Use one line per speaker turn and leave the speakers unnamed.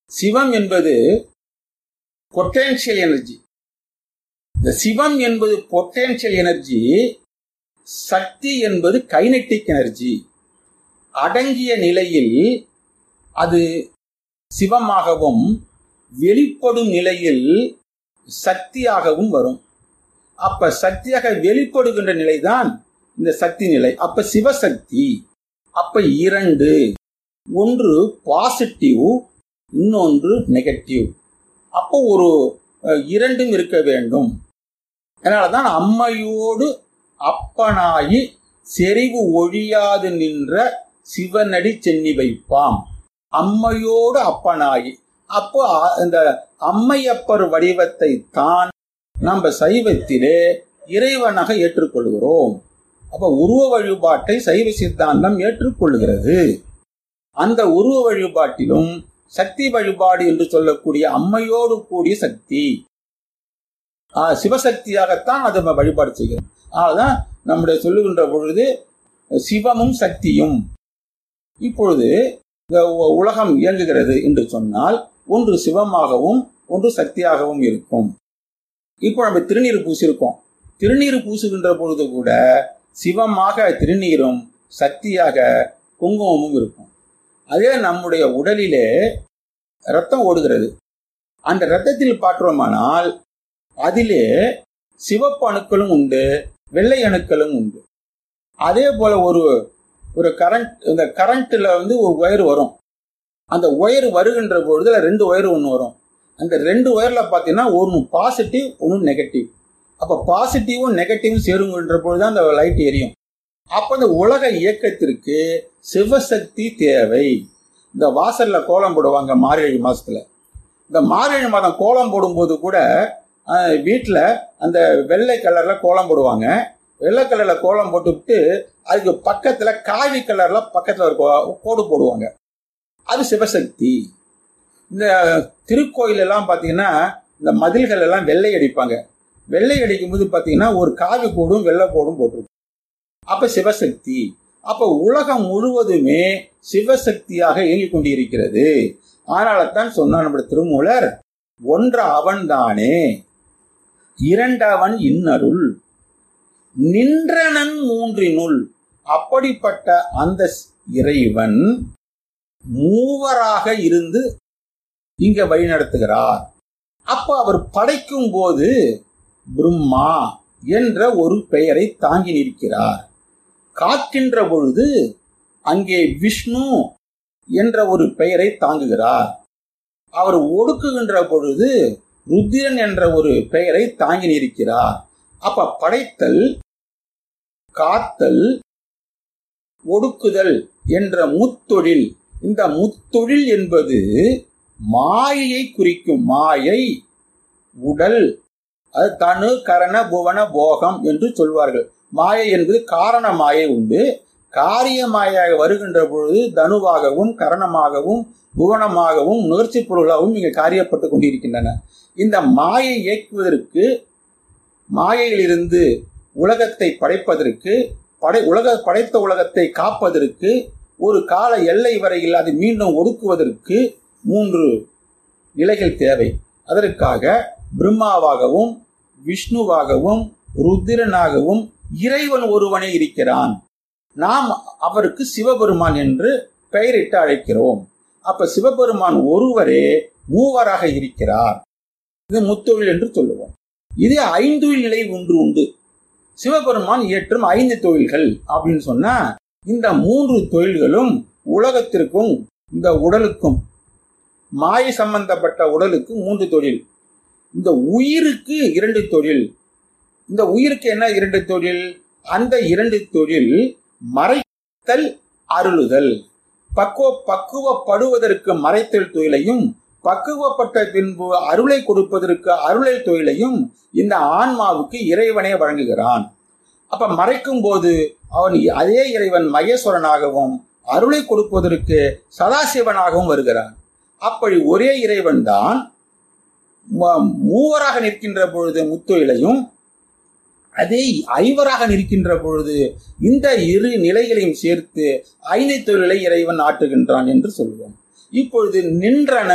சிவம் என்பது potential energy இந்த சிவம் என்பது பொட்டென்ஷியல் எனர்ஜி சக்தி என்பது கைனெட்டிக் எனர்ஜி அடங்கிய நிலையில் அது சிவமாகவும் வெளிப்படும் நிலையில் சக்தியாகவும் வரும் அப்ப சக்தியாக வெளிப்படுகின்ற நிலைதான் இந்த சக்தி நிலை அப்ப சிவசக்தி அப்ப இரண்டு ஒன்று பாசிட்டிவ் இன்னொன்று நெகட்டிவ் அப்போ ஒரு அஹ், இரண்டும் இருக்க வேண்டும் அதனாலதான் அம்மையோடு அப்பனாயி செறிவு ஒழியாது நின்ற சிவனடி சென்னி வைப்பாம் அம்மையோடு அப்பனாயி அப்போ அ- இந்த அம்மையப்பர் வடிவத்தை தான் நம்ம சைவத்திலே இறைவனாக ஏற்றுக்கொள்கிறோம் அப்ப உருவ வழிபாட்டை சைவ சித்தாந்தம் ஏற்றுக்கொள்கிறது அந்த உருவ வழிபாட்டிலும் சக்தி வழிபாடு என்று சொல்லக்கூடிய அம்மையோடு கூடிய சக்தி ஆஹ் சிவசக்தியாகத்தான் அதை நம்ம வழிபாடு செய்கிறோம் அதனாலதான் நம்முடைய சொல்லுகின்ற பொழுது சிவமும் சக்தியும் இப்பொழுது இந்த உ- உலகம் இயங்குகிறது என்று சொன்னால் ஒன்று சிவமாகவும் ஒன்று சக்தியாகவும் இருக்கும் இப்போ நம்ம திருநீர் பூசியிருக்கோம் திருநீர் பூசுகின்ற பொழுது கூட சிவமாக திருநீரும் சக்தியாக குங்குமமும் இருக்கும் அதே நம்முடைய உடலிலே ரத்தம் ஓடுகிறது அந்த ரத்தத்தில் பார்த்தோமானால் அதிலே சிவப்பு அணுக்களும் உண்டு வெள்ளை அணுக்களும் உண்டு அதே போல ஒரு ஒரு கரண்ட் இந்த கரண்ட்ல வந்து ஒரு ஒயர் வரும் அந்த ஒயர் வருகின்ற பொழுது அதுல ரெண்டு ஒயர் ஒன்று வரும் அந்த ரெண்டு ஒயர்ல பார்த்தீங்கன்னா ஒன்று பாசிட்டிவ் ஒன்று நெகட்டிவ் அப்ப பாசிட்டிவும் நெகட்டிவும் சேருங்கின்ற பொழுது தான் அந்த லைட் எரியும் அப்ப இந்த உலக இயக்கத்திற்கு சிவசக்தி தேவை இந்த வாசல்ல கோலம் போடுவாங்க மார்கழி மாசத்துல இந்த மார்கழி மாதம் கோலம் போடும்போது கூட அஹ், வீட்டுல அந்த வெள்ளை கலர்ல கோலம் போடுவாங்க வெள்ளை கலர்ல கோலம் போட்டுவிட்டு அதுக்கு பக்கத்துல காவி கலர்ல பக்கத்துல ஒரு கோ- கோடு போடுவாங்க அது சிவசக்தி இந்த திருக்கோயில் எல்லாம் பாத்தீங்கன்னா இந்த மதில்கள் எல்லாம் வெள்ளை அடிப்பாங்க வெள்ளை அடிக்கும் போது பாத்தீங்கன்னா ஒரு காவி கோடும் வெள்ளை கோடும் போட்டிருக்கும் அப்ப சிவசக்தி அப்ப உலகம் முழுவதுமே சிவசக்தியாக இயங்கிக் கொண்டிருக்கிறது அதனால்தான் சொன்னார் நம்முடைய திருமூலர் ஒன்ற அவன்தானே இரண்டவன் இன்னருள் நின்றனன் மூன்றினுள் அப்படிப்பட்ட அந்த இறைவன் மூவராக இருந்து இங்க வழிநடத்துகிறார் அப்ப அவர் படைக்கும் போது பிரம்மா என்ற ஒரு பெயரை தாங்கி நிற்கிறார் காக்கின்ற பொழுது அங்கே விஷ்ணு என்ற ஒரு பெயரை தாங்குகிறார் அவர் ஒடுக்குகின்ற பொழுது ருத்திரன் என்ற ஒரு பெயரை தாங்கி நிற்கிறார் அப்ப படைத்தல் காத்தல் ஒடுக்குதல் என்ற முத்தொழில் இந்த முத்தொழில் என்பது மாயையை குறிக்கும் மாயை உடல் அது தனு கரண புவன போகம் என்று சொல்வார்கள் மாயை என்பது காரண மாயை உண்டு காரிய மாயாக வருகின்ற பொழுது தனுவாகவும் கரணமாகவும் புவனமாகவும் நுகர்ச்சி பொருளாகவும் இங்கே காரியப்பட்டு கொண்டிருக்கின்றன இந்த மாயை இயக்குவதற்கு மாயையிலிருந்து உலகத்தை படைப்பதற்கு படை உலக படைத்த உலகத்தை காப்பதற்கு ஒரு கால எல்லை வரையில் அதை மீண்டும் ஒடுக்குவதற்கு மூன்று நிலைகள் தேவை அதற்காக பிரம்மாவாகவும் விஷ்ணுவாகவும் ருத்திரனாகவும் இறைவன் ஒருவனே இருக்கிறான் நாம் அவருக்கு சிவபெருமான் என்று பெயரிட்டு அழைக்கிறோம் அப்ப சிவபெருமான் ஒருவரே மூவராக இருக்கிறார் இது முத்தொழில் என்று சொல்லுவோம் இது ஐந்தொழில் நிலை ஒன்று உண்டு சிவபெருமான் இயற்றும் ஐந்து தொழில்கள் அப்படின்னு சொன்னா இந்த மூன்று தொழில்களும் உலகத்திற்கும் இந்த உடலுக்கும் மாயை சம்பந்தப்பட்ட உடலுக்கு மூன்று தொழில் இந்த உயிருக்கு இரண்டு தொழில் இந்த உயிருக்கு என்ன இரண்டு தொழில் அந்த இரண்டு தொழில் மறைத்தல் அருளுதல் பக்குவ பக்குவப்படுவதற்கு மறைத்தல் தொழிலையும் பக்குவப்பட்ட பின்பு அருளை கொடுப்பதற்கு அருளை தொழிலையும் இந்த ஆன்மாவுக்கு இறைவனே வழங்குகிறான் அப்ப மறைக்கும் போது அவன் அதே இறைவன் மகேஸ்வரனாகவும் அருளை கொடுப்பதற்கு சதாசிவனாகவும் வருகிறான் அப்படி ஒரே இறைவன் தான் மூவராக நிற்கின்ற பொழுது முத்தொழிலையும் அதே ஐவராக நிற்கின்ற பொழுது இந்த இரு நிலைகளையும் சேர்த்து ஐந்து தொழிலை இறைவன் ஆட்டுகின்றான் என்று சொல்லுவோம் இப்பொழுது நின்றன